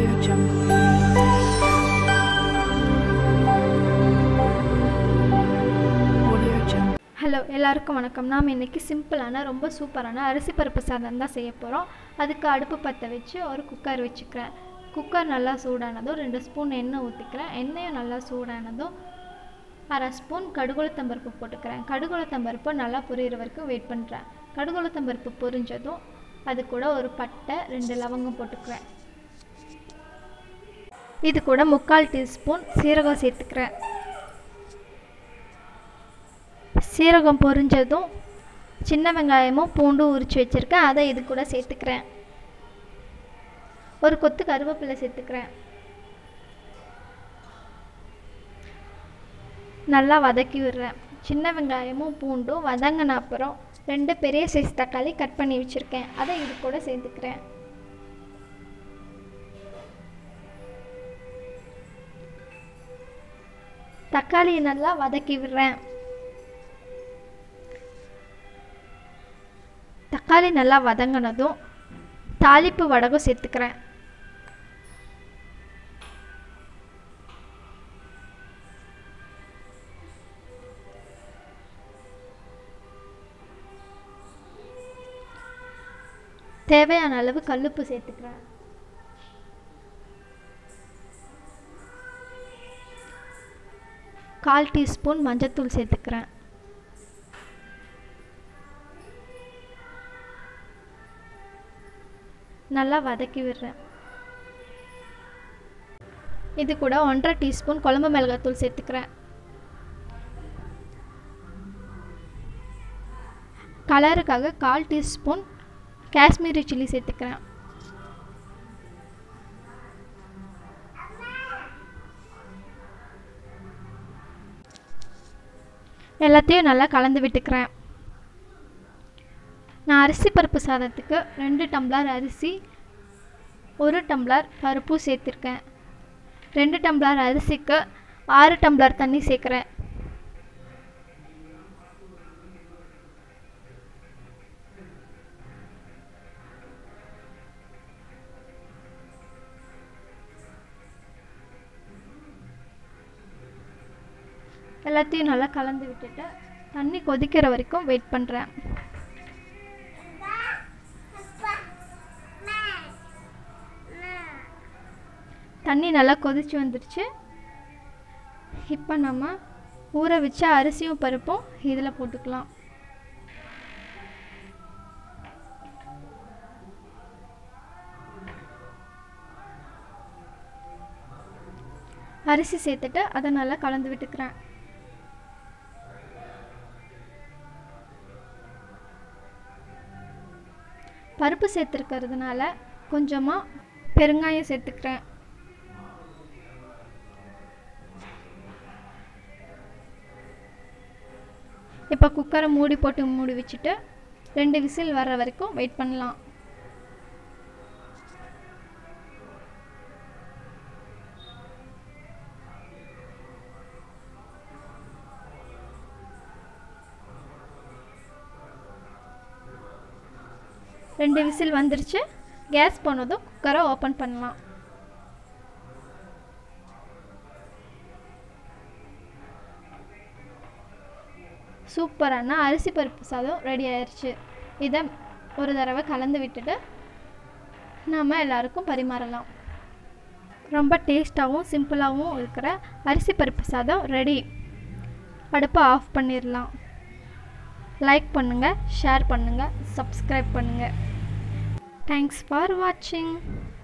Audio Jungle. Audio Jungle. Hello எல்லாருக்கும் வணக்கம் நாம் இன்றைக்கி சிம்பிளான ரொம்ப சூப்பரான அரிசி பருப்பு சாதம் தான் செய்ய போகிறோம் அதுக்கு அடுப்பு பற்ற வச்சு ஒரு குக்கர் வச்சுக்கிறேன் குக்கர் நல்லா சூடானதும் ரெண்டு ஸ்பூன் எண்ணெய் ஊற்றிக்கிறேன் எண்ணெயும் நல்லா சூடானதும் அரை ஸ்பூன் கடுகுளுத்தம்பருப்பு போட்டுக்கிறேன் கடுகுளுத்தம்பருப்பு நல்லா பொரியிற வரைக்கும் வெயிட் பண்ணுறேன் கடுகுளுத்தம்பருப்பு பொரிஞ்சதும் அது கூட ஒரு பட்டை ரெண்டு லவங்கம் போட்டுக்கிறேன் இது கூட முக்கால் டீஸ்பூன் சீரகம் சேர்த்துக்கிறேன் சீரகம் பொரிஞ்சதும் சின்ன வெங்காயமும் பூண்டும் உரித்து வச்சுருக்கேன் அதை இது கூட சேர்த்துக்கிறேன் ஒரு கொத்து கருவேப்பிலை சேர்த்துக்கிறேன் நல்லா வதக்கி விடுறேன் சின்ன வெங்காயமும் பூண்டும் வதங்கின அப்புறம் ரெண்டு பெரிய சைஸ் தக்காளி கட் பண்ணி வச்சுருக்கேன் அதை இது கூட சேர்த்துக்கிறேன் தக்காளியை நல்லா வதக்கி விடுறேன் தக்காளி நல்லா வதங்கினதும் தாளிப்பு வடகம் சேர்த்துக்கிறேன் தேவையான அளவு கல்லுப்பு சேர்த்துக்கிறேன் கால் டீஸ்பூன் மஞ்சத்தூள் சேர்த்துக்கிறேன் நல்லா வதக்கி விடுறேன் இது கூட ஒன்றரை டீஸ்பூன் குழம்பு மிளகாத்தூள் சேர்த்துக்கிறேன் கலருக்காக கால் டீஸ்பூன் காஷ்மீரி சில்லி சேர்த்துக்கிறேன் எல்லாத்தையும் நல்லா கலந்து விட்டுக்கிறேன் நான் அரிசி பருப்பு சாதத்துக்கு ரெண்டு டம்ளர் அரிசி ஒரு டம்ளர் பருப்பு சேர்த்துருக்கேன் ரெண்டு டம்ளர் அரிசிக்கு ஆறு டம்ளர் தண்ணி சேர்க்குறேன் எல்லாத்தையும் நல்லா கலந்து விட்டுட்டு தண்ணி கொதிக்கிற வரைக்கும் வெயிட் பண்ணுறேன் தண்ணி நல்லா கொதிச்சு வந்துடுச்சு இப்போ நம்ம ஊற வச்ச அரிசியும் பருப்பும் இதில் போட்டுக்கலாம் அரிசி சேர்த்துட்டு அதை நல்லா கலந்து விட்டுக்கிறேன் பருப்பு சேர்த்துருக்கிறதுனால கொஞ்சமாக பெருங்காயம் சேர்த்துக்கிறேன் இப்போ குக்கரை மூடி போட்டு மூடி வச்சுட்டு ரெண்டு விசில் வர்ற வரைக்கும் வெயிட் பண்ணலாம் ரெண்டு விசில் வந்துருச்சு கேஸ் போனதும் குக்கரை ஓப்பன் பண்ணலாம் சூப்பரான அரிசி பருப்பு சாதம் ரெடி ஆயிடுச்சு இதை ஒரு தடவை கலந்து விட்டுட்டு நாம் எல்லாருக்கும் பரிமாறலாம் ரொம்ப டேஸ்ட்டாகவும் சிம்பிளாகவும் இருக்கிற அரிசி பருப்பு சாதம் ரெடி அடுப்பை ஆஃப் பண்ணிடலாம் லைக் பண்ணுங்கள் ஷேர் பண்ணுங்கள் சப்ஸ்கிரைப் பண்ணுங்கள் தேங்க்ஸ் ஃபார் வாட்சிங்